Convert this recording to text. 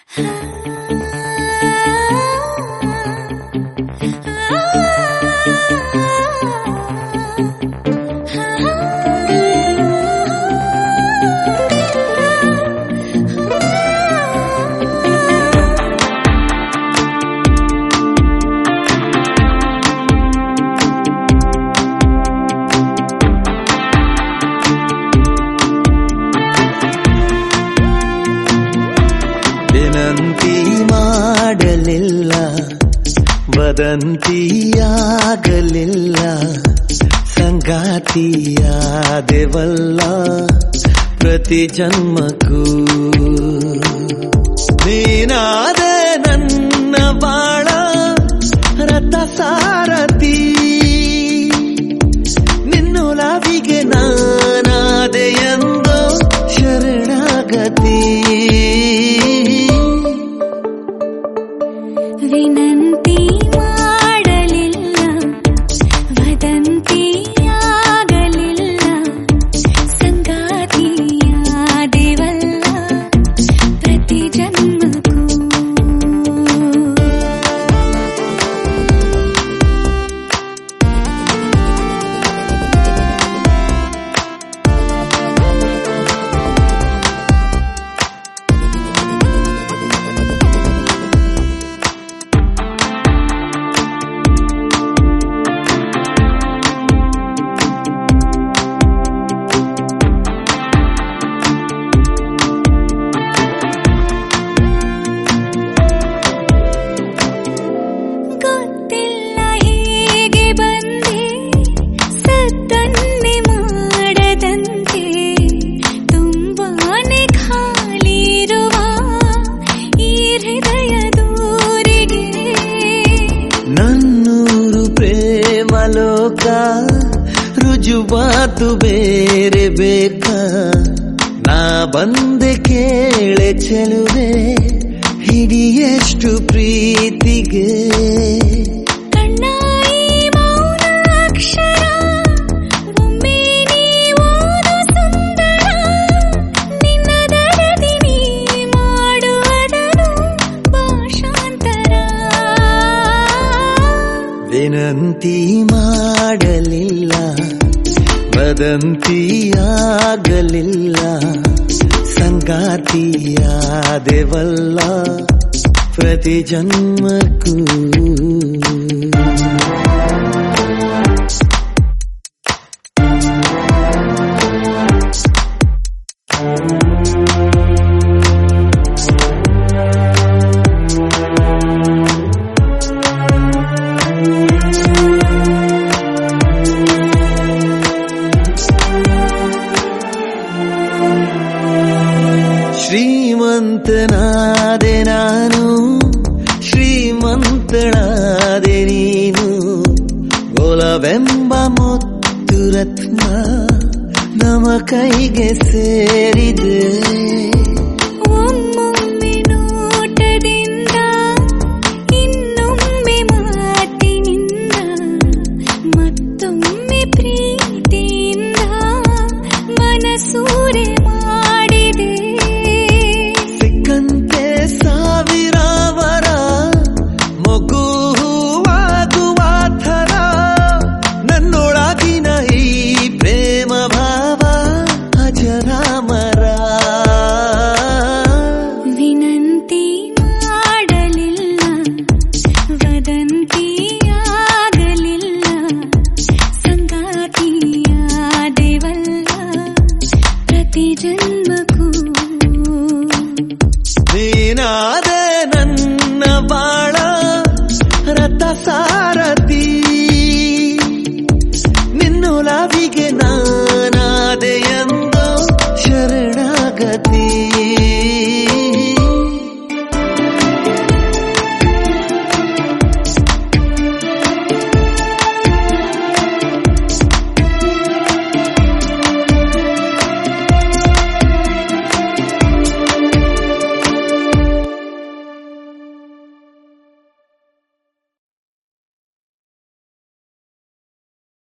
ವಿನಂತಿ ಮಾಡಲಿಲ್ಲ ವದಂತಿಯಾಗಲಿಲ್ಲ ಸಂಗಾತಿಯಾದೆವಲ್ಲ ಪ್ರತಿ ಜನ್ಮಕ್ಕೂ ನೀನಾದೆ ನನ್ನ ಬಾಳ ರಥ ಸಾರಥಿ ನಿನ್ನೊಲವಿಗೆ ನಾನಾದೆ ಎಂದು ಶರಣಾಗತಿ ವಿನಂತಿ ಮಾಡಲಿಲ್ಲ ವದಂತಿಯಾಗಲಿಲ್ಲ ಸಂಗಾತಿಯಾದೆವಲ್ಲ ಪ್ರತಿ ಜನ್ಮಕ್ಕೂ ಗೊತ್ತಿಲ್ಲ ಹೇಗೆ ಬಂದೆ ಸದ್ದನ್ನೆ ಮಾಡದಂತೆ ತುಂಬಾನೇ ಖಾಲಿ ಇರುವ ಈ ಹೃದಯ ದೂರಿಗೆ ನನ್ನೂರು ಪ್ರೇಮ ಲೋಕ ರುಜುವಾತು ಬೇರೆ ಬೇಕಾ ನಾ ಬಂದೆ ಕೇಳೆ ಚೆಲುವೆ ಹಿಡಿಯಷ್ಟು ಪ್ರೀತಿಗೆ ಕಣ್ಣಾಯಿ ಮೌನ ಅಕ್ಷರ ಒಮ್ಮೆ ನೀವೋದು ಸುಂದರ ನಿನ್ನ ದರದಿ ನೀ ಮಾಡುವುದನು ಭಾಷಾಂತರ ವಿನಂತಿ ಮಾಡಲಿಲ್ಲ ವದಂತಿಯಾಗಲಿಲ್ಲ ಸಂಗಾತಿಯಾದೆವಲ್ಲ ಪ್ರತಿ ಜನ್ಮಕ್ಕೂ ಶ್ರೀಮಂತನಾದೆ ನಾನು ಶ್ರೀಮಂತಳಾದೆ ನೀನು ಗೋಲವೆಂಬ ಮುತ್ತು ರತ್ನ ನಮ ಕೈಗೆ ಸೇರಿದೆ ಒಮ್ಮೊಮ್ಮೆ ನೋಟದಿಂದ ಇನ್ನೊಮ್ಮೆ ಮಾತಿನಿಂದ ಮತ್ತೊಮ್ಮೆ ಪ್ರೀತಿಯಿಂದ ಮನಸೂರೆ ಮಾಡಿದೆ ಸಿಕ್ಕಂತೆ ಸಾವಿರಾವರ ಮಗುವಾಗುವ ಥರ ನನ್ನೊಳಗಿನ ಈ ಪ್ರೇಮ ಭಾವ ಅಜರಾಮರ ವಿನಂತಿ ಮಾಡಲಿಲ್ಲ ವದಂತಿಯಾಗಲಿಲ್ಲ ಸಂಗಾತಿಯಾದೆವಲ್ಲ ಪ್ರತಿ ಜನ್ಮಕ್ಕೂ ನೀನಾದೆ ನನ್ನ ಬಾ